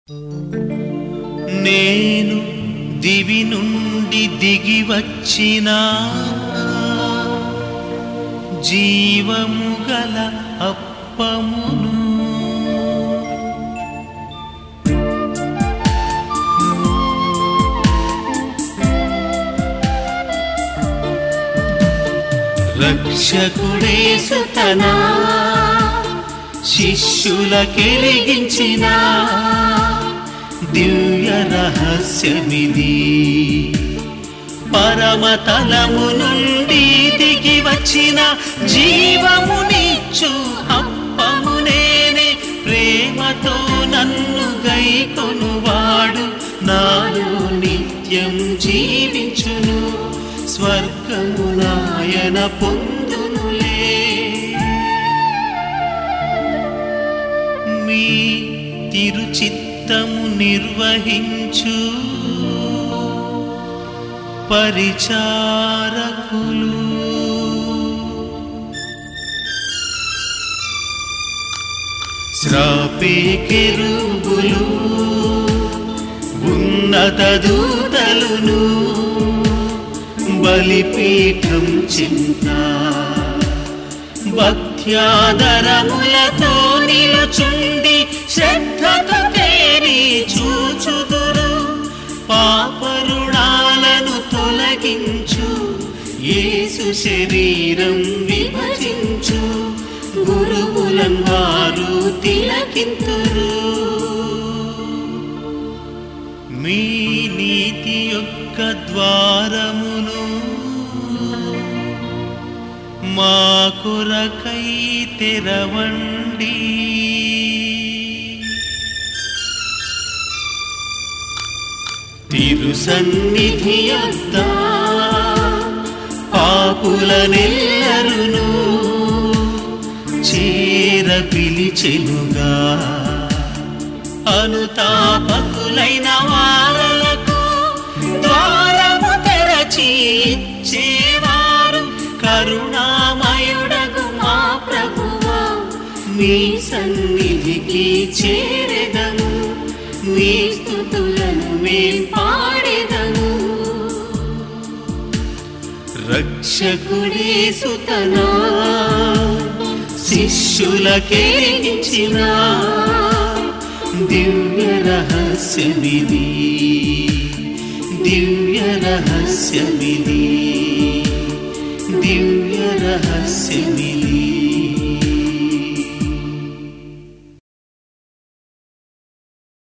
నేను దివి నుండి దిగి వచ్చిన జీవము గల అప్పమును రక్షకుడేసు తన శిష్యులకెరిగించిన దివ్య రహస్యమిది పరమతలము నుండి దిగి వచ్చిన జీవమునిచ్చు అప్పము నేనే ప్రేమతో నన్ను గైకొనువాడు నాలో నిత్యం జీవించును స్వర్గము నాయన పొందునులే మీ తిరుచిత్తము నిర్వహించు పరిచారకులు శ్రాపే కెరుబులు ఉన్నత దూతలును బలిపీఠం చింత భక్త్యాదరములతో నిలుచుండి శ్రద్ధతో తేరి చూచుదురు పాపరుణాలను తొలగించు యేసు శరీరం విభజించు గురువులం వారు తిలకింతురు మీ నీతి యొక్క ద్వారమును మా కొరకై తెరవండి తిరు సన్నిధి యొద్ద పాపులనెల్లరును చేర పిలిచెనుగా అనుతాపకులైన వారలకు ద్వారము తెరచి ఇచ్చేవారు కరుణామయుడగు మా ప్రభువా మీ సన్నిధికి చేరెదము మీ స్థుతులను మేం పాడెదము రక్షకుడే సుతనా శిష్యులకేగించిన దివ్య రహస్యమిది దివ్య రహస్యమిది దివ్య రహస్యమిది